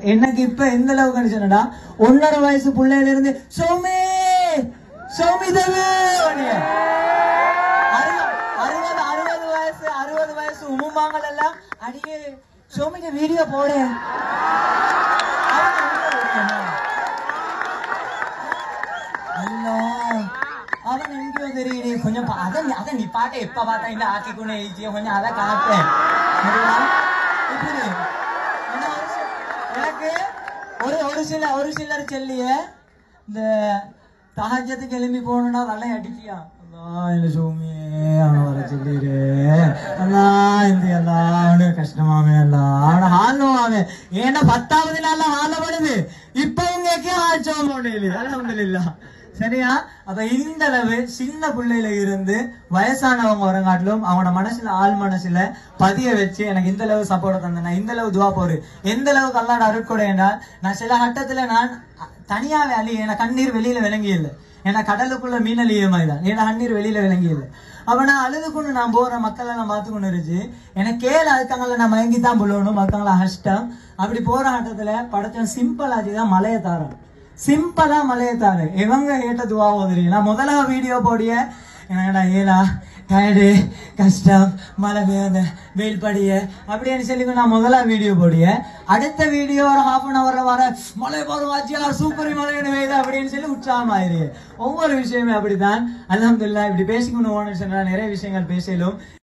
எனக்கு இப்ப எந்த அளவுக்கு சொன்னடா ஒன்னரை வயசு பிள்ளையில இருந்து சௌமி சௌமி தேவி அப்படியே. அறுபது அறுபது அறுபது வயசு அறுபது வயசு உமுமாங்கள் எல்லாம் அடியே சௌமிக்கு வீடியோ போடு அல்லா அவன் எங்கேயோ தெரியுது கொஞ்சம் பா- அதை நீ- அதை நீ பாட்டை எப்ப பார்த்தா இந்த ஆக்கிக்குன்னு எழுதிய கொஞ்சம் அதை காப்பேன் சரியா? இப்படி. என்ன ஒரு சி- எனக்கு ஒரு ஒரு சில ஒரு சிலர் சொல்லிய இந்த தஹஜத்துக்கு எழும்பி போகணும்னா வல்லை அடிச்சியா அல்லா இந்த சோமியே அவனை வர சொல்லிடு அல்லா இந்த எல்லா அவனுக்கு கஷ்டமாமே அல்லா அவனை ஹாலுவாமே ஏன்னா பத்தாவது நாள்ல ஹாலப்படுது இப்ப உங்களுக்கே ஆச்சோம் போனேன் அலமதுல்லா சரியா அப்ப இந்த அளவு சின்ன பிள்ளையில இருந்து வயசானவங்க வரங்காட்டிலும் அவனோட மனசுல ஆள் மனசுல பதிய வச்சு எனக்கு இந்த அளவு சப்போர்ட் தந்தேன் இந்த அளவு துவா போரு எந்த அளவுக்கு அல்லாட அருட்கொடை என்றால் நான் சில கட்டத்துல நான் தனியாவே அழி என கண்ணீர் வெளியில விளங்கி இல்லை ஏன்னா கடலுக்குள்ள மீனலிய மாதிரி தான் ஏன்னா கண்ணீர் வெளியில விளங்கி இல்லை அப்ப நான் அழுது கொண்டு நான் போற மக்கள் எல்லாம் பார்த்து கொண்டு இருந்துச்சு எனக்கு கேள அதுக்காங்கள நான் மயங்கி தான் புள்ளணும் மக்கங்கள கஷ்டம் அப்படி போற ஆட்டத்துல படத்தன் சிம்பிள் ஆச்சுதான் மலையை தாரம் சிம்பிளா மலையத்தாரு இவங்க கேட்ட துவா ஓதுறீங்க நான் முதல்ல வீடியோ போடிய என்னடா ஏலா டயர்டு கஷ்டம் மழை பெய்யுது வெயில் படிய அப்படின்னு சொல்லி நான் முதல்ல வீடியோ போடிய அடுத்த வீடியோ ஒரு ஹாஃப் அன் ஹவர்ல வர மழை போதும் ஆச்சியார் சூப்பர் மழை பெய்யுது அப்படின்னு சொல்லி உற்சாகமாயிரு ஒவ்வொரு விஷயமே அப்படித்தான் அல்ஹம்துலில்லாஹ் இப்படி பேசிக்கொண்டு போன சொன்னா நிறைய விஷயங்கள் பேசலும்